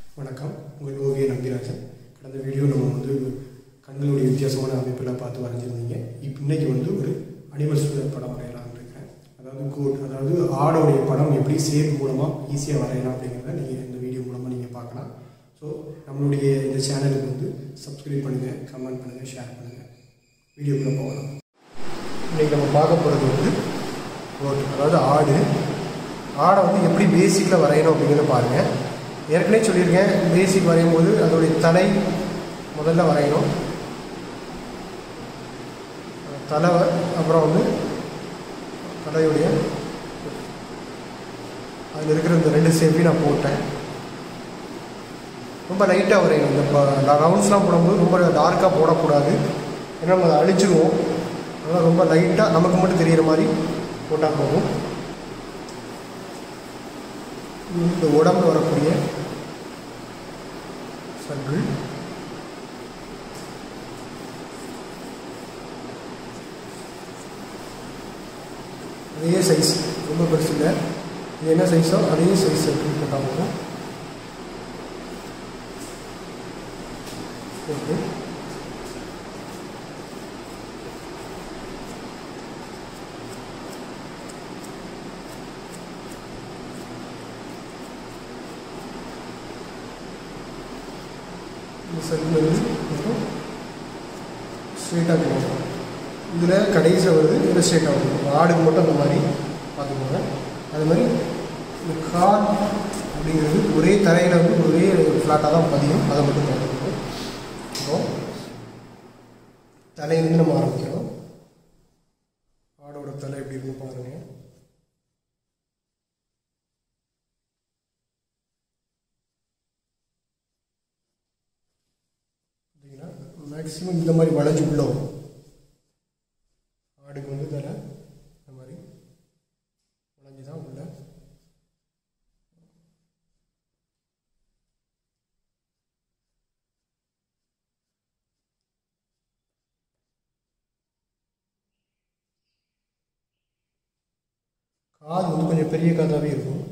வணக்கம் உங்கள் ஓவிய நம்பிராஜன் கடந்த வீடியோ நம்ம வந்து கண்களுடைய வித்தியாசமான அமைப்பெல்லாம் பார்த்து வரைஞ்சிருந்தீங்க இப்போ இன்னைக்கு வந்து ஒரு அனிமல் ஸ்டூடெண்ட் படம் வரையலாம்னு இருக்கிறேன் அதாவது கோட் அதாவது ஆடோடைய படம் எப்படி சேப் மூலமாக ஈஸியாக வரையலாம் அப்படிங்கிறத நீங்கள் இந்த வீடியோ மூலமாக நீங்கள் பார்க்கலாம் ஸோ நம்மளுடைய இந்த சேனலுக்கு வந்து சப்ஸ்கிரைப் பண்ணுங்கள் கமெண்ட் பண்ணுங்கள் ஷேர் பண்ணுங்கள் வீடியோக்குள்ளே போகலாம் இன்றைக்கி நம்ம பார்க்க போகிறது வந்து கோட் அதாவது ஆடு ஆடை வந்து எப்படி பேசிக்கில் வரையணும் அப்படிங்கிறத பாருங்கள் ஏற்கனவே சொல்லியிருக்கேன் பேசிக் வரையும் போது அதோடைய தலை முதல்ல வரையணும் தலை வ- அப்புறம் வந்து தலையுடைய அதில் இருக்கிற இந்த ரெண்டு ஷேப்பையும் நான் போட்டேன் ரொம்ப லைட்டாக வரையணும் இந்த ரவுண்ட்ஸ்லாம் போடும்போது ரொம்ப டார்க்காக போடக்கூடாது ஏன்னா நம்ம அதை அழிச்சிருவோம் அதனால் ரொம்ப லைட்டாக நமக்கு மட்டும் தெரிகிற மாதிரி போட்டால் போதும் இந்த உடம்புல வரக்கூடிய சர்க்கிள் அதே சைஸ் ரொம்ப பெருசு இல்லை இது என்ன சைஸோ அதே சைஸ் சர்க்கிள் போட்டால் போதும் ஓகே இந்த சர்க்கிள் வந்து மட்டும் ஸ்ட்ரெயிட்டாக போகும் இதில் கடைசியில் வருது இதில் ஸ்ட்ரெயிட்டாக வரும் ஆடுக்கு மட்டும் அந்த மாதிரி பார்த்துக்கோங்க அது மாதிரி இந்த கார் அப்படிங்கிறது ஒரே தரையில் வந்து ஒரே ஃப்ளாட்டாக தான் பதியும் அதை மட்டும் பார்த்துக்கணும் அப்புறம் தலையிலேருந்து நம்ம ஆரம்பிக்கிறோம் ஆடோட தலை எப்படி இருக்குன்னு பாருங்கள் பார்த்தீங்கன்னா மேக்ஸிமம் இந்த மாதிரி வளைஞ்சு உள்ள வரும் ஆடுக்கு வந்து தலை இந்த மாதிரி வளைஞ்சு தான் உள்ள காது வந்து கொஞ்சம் பெரிய காதாகவே இருக்கும்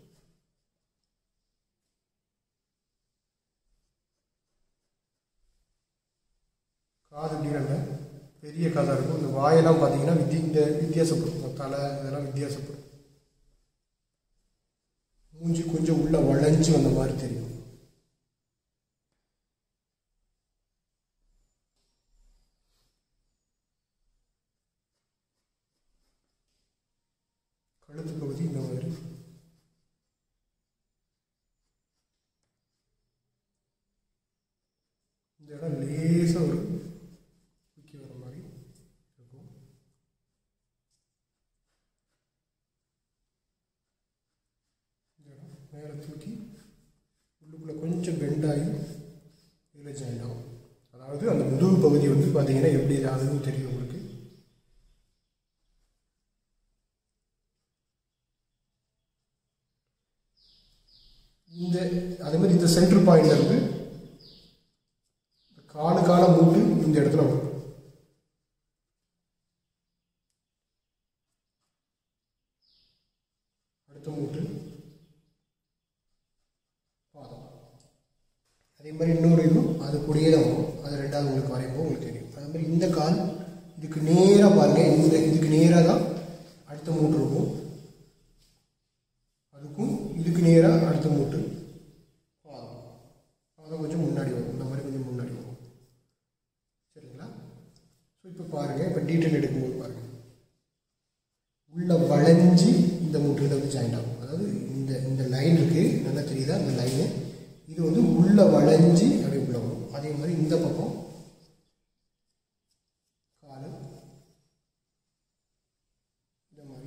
காது இப்படி பெரிய காதாக இருக்கும் இந்த வாயெல்லாம் பார்த்தீங்கன்னா வித்தி இந்த வித்தியாசப்படும் இந்த தலை இதெல்லாம் வித்தியாசப்படும் மூஞ்சி கொஞ்சம் உள்ள வளைஞ்சு வந்த மாதிரி தெரியும் கழுத்து பகுதி இந்த மாதிரி இந்த இடம் லேசாக ஒரு தூக்கி வர மாதிரி இருக்கும் இந்த இடம் மேலே தூக்கி உள்ளுக்குள்ளே கொஞ்சம் பெண்டாகி இதில் ஜாயின் ஆகும் அதாவது அந்த முதுகு பகுதி வந்து பார்த்தீங்கன்னா எப்படி அதுவும் தெரியும் உங்களுக்கு இந்த அதே மாதிரி இந்த சென்டர் பாயிண்ட்ல இருந்து காலு கால மூட்டு இந்த இடத்துல வரும் அடுத்த மூட்டு பாதம் அதே மாதிரி இன்னொரு இதுவும் அது கூடயே தான் வரும் அது ரெண்டாவது உங்களுக்கு வரையும்போது உங்களுக்கு தெரியும் அதே மாதிரி இந்த கால் இதுக்கு நேராக பாருங்க இந்த இதுக்கு நேராக தான் அடுத்த மூட்டு இருக்கும் அதுக்கும் இதுக்கு நேராக அடுத்த மூட்டு பாதம் பாதம் கொஞ்சம் முன்னாடி வரும் இந்த மாதிரி கொஞ்சம் முன்னாடி வரும் சரிங்களா ஸோ இப்போ பாருங்கள் இப்போ டீட்டெயில் எடுக்கும்போது பாருங்கள் உள்ள வளைஞ்சி இந்த மூட்டில் வந்து ஜாயின் ஆகும் அதாவது இந்த இந்த லைன் இருக்குது நல்லா தெரியுதா இந்த லைனு இது வந்து உள்ள வளைஞ்சி அப்படியே உள்ள வரும் அதே மாதிரி இந்த பக்கம் காலு இந்த மாதிரி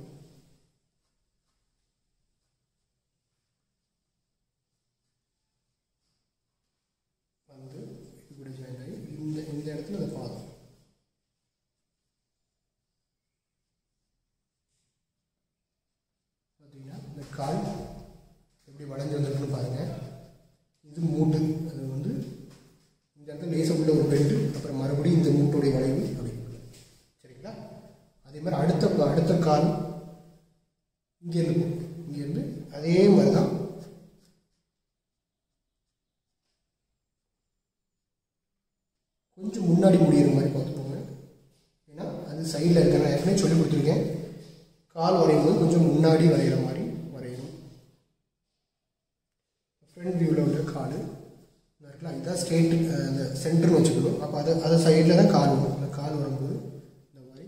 வந்து இது கூட ஜாயின் ஆகி இந்த இந்த இடத்துல இந்த பாதம் பார்த்தீங்கன்னா இந்த கால் எப்படி வளைஞ்சு வந்திருக்குன்னு பாருங்கள் இது மூட்டு அது வந்து இந்த இடத்துல லேசாக உள்ள ஒரு பெண்டு அப்புறம் மறுபடியும் இந்த மூட்டுடைய வளைவு அப்படி சரிங்களா அதே மாதிரி அடுத்த அடுத்த கால் இங்கேருந்து இங்கேருந்து அதே மாதிரி தான் கொஞ்சம் முன்னாடி முடியிற மாதிரி பார்த்துக்கோங்க ஏன்னா அது சைடில் இருக்க நான் ஏற்கனவே சொல்லி கொடுத்துருக்கேன் கால் வரையும் போது கொஞ்சம் முன்னாடி வரைகிற மாதிரி வரையணும் ஃப்ரண்ட் வியூவில் உள்ள கால் இருக்கலாம் இதுதான் ஸ்ட்ரெயிட் அந்த சென்டர்னு வச்சுக்கணும் அப்போ அதை அதை சைடில் தான் கால் வரும் அந்த கால் வரும்போது இந்த மாதிரி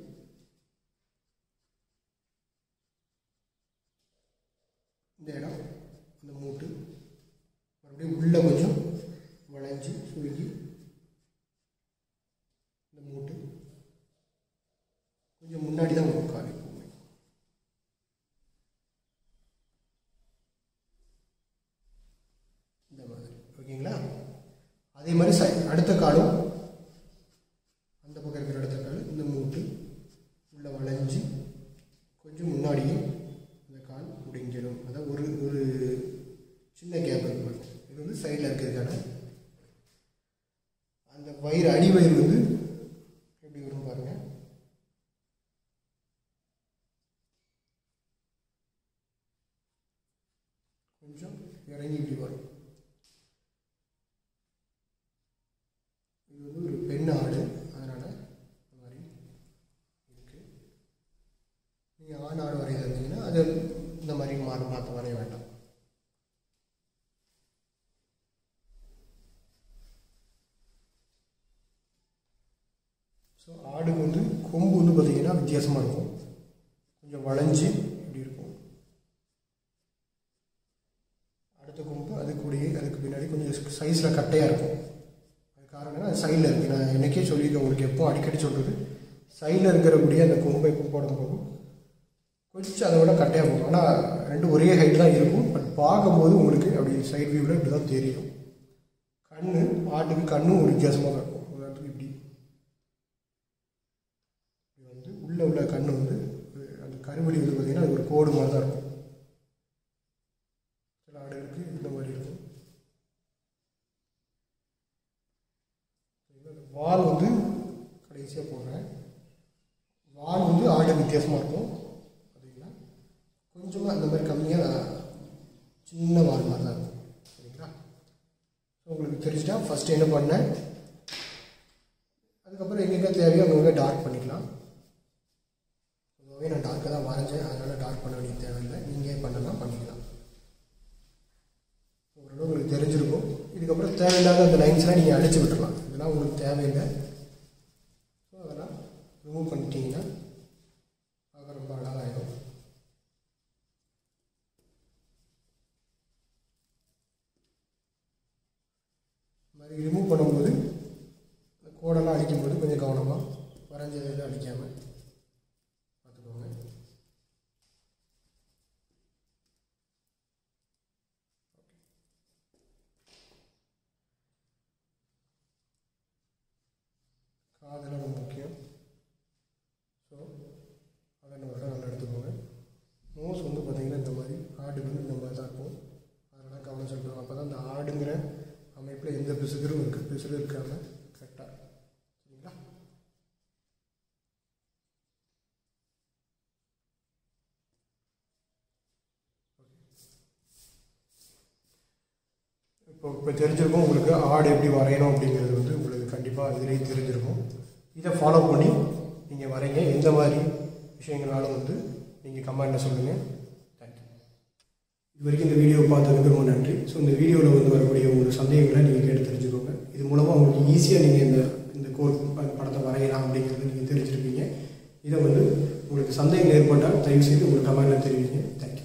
இந்த இடம் அந்த மூட்டு மறுபடியும் உள்ளே கொஞ்சம் வளைஞ்சு சுருங்கி இந்த மூட்டு கொஞ்சம் முன்னாடி தான் வரும் கால் எப்பவுமே இந்த மாதிரி ஓகேங்களா அதே மாதிரி சை அடுத்த காலும் அந்த பக்கம் இருக்கிற அடுத்த கால் இந்த மூட்டு உள்ள வளைஞ்சு கொஞ்சம் முன்னாடியே இந்த கால் முடிஞ்சிடும் அதான் ஒரு ஒரு சின்ன கேப் இருக்கு பாருங்க. இது வந்து சைடில் இருக்கிறதுக்கான அந்த வயிறு அடி வயிறு வந்து எப்படி வரும் பாருங்க கொஞ்சம் இறங்கி இப்படி வரும் இது வந்து ஒரு பெண் ஆடு அதனால இந்த மாதிரி இருக்கு நீங்கள் ஆண் ஆடு வரைய இருந்தீங்கன்னா அது இந்த மாதிரி மாறு பார்த்து வரைய வேண்டாம் ஸோ ஆடுக்கு வந்து கொம்பு வந்து பார்த்தீங்கன்னா வித்தியாசமாக இருக்கும் கொஞ்சம் வளைஞ்சு இப்படி இருக்கும் அடுத்த கொம்பு அது கூடயே அதுக்கு பின்னாடி கொஞ்சம் சைஸில் கட்டையாக இருக்கும் அது காரணம் என்னன்னா அது சைடில் இருக்குது நான் எனக்கே சொல்லியிருக்கேன் உங்களுக்கு எப்போ அடிக்கடி சொல்கிறது சைடில் இருக்கிறபடியே அந்த கொம்பை எப்போ போடும்போது கொஞ்சம் அதை விட கட்டையாக போகும் ஆனால் ரெண்டும் ஒரே ஹைட் தான் இருக்கும் பட் பார்க்கும்போது உங்களுக்கு அப்படி சைட் வியூவில் இப்படி தான் தெரியும் கண்ணு ஆட்டுக்கு கண்ணும் ஒரு வித்தியாசமாக தான் இருக்கும் உதாரணத்துக்கு இப்படி இது வந்து உள்ளே உள்ள கண்ணு வந்து ஒரு- அந்த கருவெளி வந்து பார்த்திங்கன்னா அது ஒரு கோடு மாதிரி தான் இருக்கும் சில ஆடுகளுக்கு இந்த மாதிரி இருக்கும் சரிங்களா? அந்த வால் வந்து கடைசியாக போடுறேன் வால் வந்து ஆடு வித்தியாசமாக இருக்கும் பார்த்தீங்களா கொஞ்சமாக அந்த மாதிரி கம்மியாக சின்ன வால் மாதிரி தான் இருக்கும் சரிங்களா ஸோ உங்களுக்கு தெரிஞ்சுட்டா ஃபஸ்ட்டு என்ன பண்ணேன் அதுக்கப்புறம் எங்கெங்கே தேவையோ அங்கங்கே டார்க் பண்ணிக்கலாம் பொதுவாகவே நான் டார்க்காக தான் வரைஞ்சேன் அதனால் டார்க் பண்ண வேண்டிய தேவையில்லை நீங்கள் பண்ணலாம் பண்ணிக்கலாம் ஓரளவு உங்களுக்கு தெரிஞ்சிருக்கும் இதுக்கப்புறம் தேவையில்லாத அந்த லைன்ஸ்லாம் நீங்கள் அடிச்சு விட்டுறலாம் இதெல்லாம் உங்களுக்கு தேவையில்லை ஸோ அதெல்லாம் ரிமூவ் பண்ணிட்டீங்கன்னா பார்க்க ரொம்ப அழகாக ஆகிடும் இந்த மாதிரி ரிமூவ் பண்ணும்போது இந்த கோடெல்லாம் அடிக்கும்போது கொஞ்சம் கவனமாக வரைஞ்சதை அடிக்காமல் பார்த்துக்கோங்க காதெல்லாம் ரொம்ப முக்கியம் ஸோ அதை ஒரு இடம் நல்லா எடுத்துக்கோங்க நோஸ் வந்து பார்த்தீங்கன்னா இந்த மாதிரி ஆடுக்கு வந்து இந்த மாதிரி தான் இருக்கும் அதெல்லாம் கவனம் செலுத்தணும் அப்போ தான் இந்த ஆடுங்கிற அமைப்பில் எந்த பிசுகரும் இருக்குது பிசுறு இருக்காமல் கரெக்டாக சரிங்களா இப்போ இப்போ தெரிஞ்சிருக்கும் உங்களுக்கு ஆடு எப்படி வரையணும் அப்படிங்கிறது வந்து உங்களுக்கு கண்டிப்பாக இதுலேயே தெரிஞ்சிருக்கும் இதை ஃபாலோ பண்ணி நீங்கள் வரைங்க எந்த மாதிரி விஷயங்களாலும் வந்து நீங்கள் கமெண்டில் சொல்லுங்கள் தேங்க்யூ இது வரைக்கும் இந்த வீடியோ பார்த்ததுக்கு ரொம்ப நன்றி ஸோ இந்த வீடியோவில் வந்து வரக்கூடிய உங்களோட சந்தேகங்களை நீங்கள் கேட்டு தெரிஞ்சுக்கோங்க இது மூலமாக உங்களுக்கு ஈஸியாக நீங்கள் இந்த இந்த கோர் படத்தை வரையலாம் அப்படிங்கிறத நீங்கள் தெரிஞ்சிருப்பீங்க இதை வந்து உங்களுக்கு சந்தேகம் ஏற்பட்டால் தயவுசெய்து உங்களுக்கு கமெண்டில் தெரிவிங்க தேங்க்யூ